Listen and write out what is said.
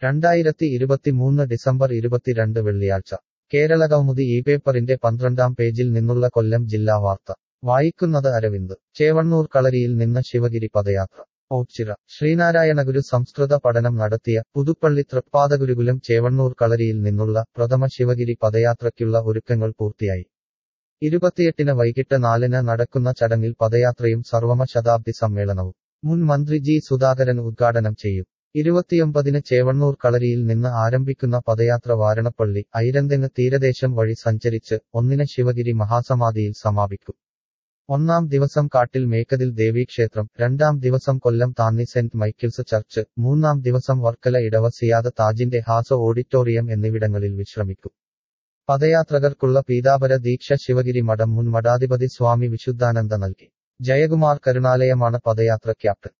രണ്ടായിരത്തി ഇരുപത്തിമൂന്ന് ഡിസംബർ ഇരുപത്തിരണ്ട് വെള്ളിയാഴ്ച കേരളകൗമുദി ഈ പേപ്പറിന്റെ പന്ത്രണ്ടാം പേജിൽ നിന്നുള്ള കൊല്ലം ജില്ലാ വാർത്ത വായിക്കുന്നത് അരവിന്ദ് ചേവണ്ണൂർ കളരിയിൽ നിന്ന് ശിവഗിരി പദയാത്ര ഓച്ചിറ ശ്രീനാരായണഗുരു സംസ്കൃത പഠനം നടത്തിയ പുതുപ്പള്ളി തൃപ്പാദഗുരുകുലം ചേവണ്ണൂർ കളരിയിൽ നിന്നുള്ള പ്രഥമ ശിവഗിരി പദയാത്രയ്ക്കുള്ള ഒരുക്കങ്ങൾ പൂർത്തിയായി ഇരുപത്തിയെട്ടിന് വൈകിട്ട് നാലിന് നടക്കുന്ന ചടങ്ങിൽ പദയാത്രയും സർവമ ശതാബ്ദി സമ്മേളനവും മുൻ മന്ത്രി ജി സുധാകരൻ ഉദ്ഘാടനം ചെയ്യും ഇരുപത്തിയൊമ്പതിന് ചേവണ്ണൂർ കളരിയിൽ നിന്ന് ആരംഭിക്കുന്ന പദയാത്ര വാരണപ്പള്ളി ഐരന്തെങ്ങ് തീരദേശം വഴി സഞ്ചരിച്ച് ഒന്നിന് ശിവഗിരി മഹാസമാധിയിൽ സമാപിക്കും ഒന്നാം ദിവസം കാട്ടിൽ മേക്കതിൽ ദേവീക്ഷേത്രം രണ്ടാം ദിവസം Kollam Thanni saint Michael's church മൂന്നാം ദിവസം വർക്കല ഇടവ സിയാദ താജിന്റെ ഹാസ ഓഡിറ്റോറിയം എന്നിവിടങ്ങളിൽ വിശ്രമിക്കും പദയാത്രകർക്കുള്ള പീതാപര ദീക്ഷ ശിവഗിരി മഠം മുൻ മഠാധിപതി സ്വാമി വിശുദ്ധാനന്ദ നൽകി ജയകുമാർ കരുണാലയമാണ് പദയാത്ര ക്യാപ്റ്റൻ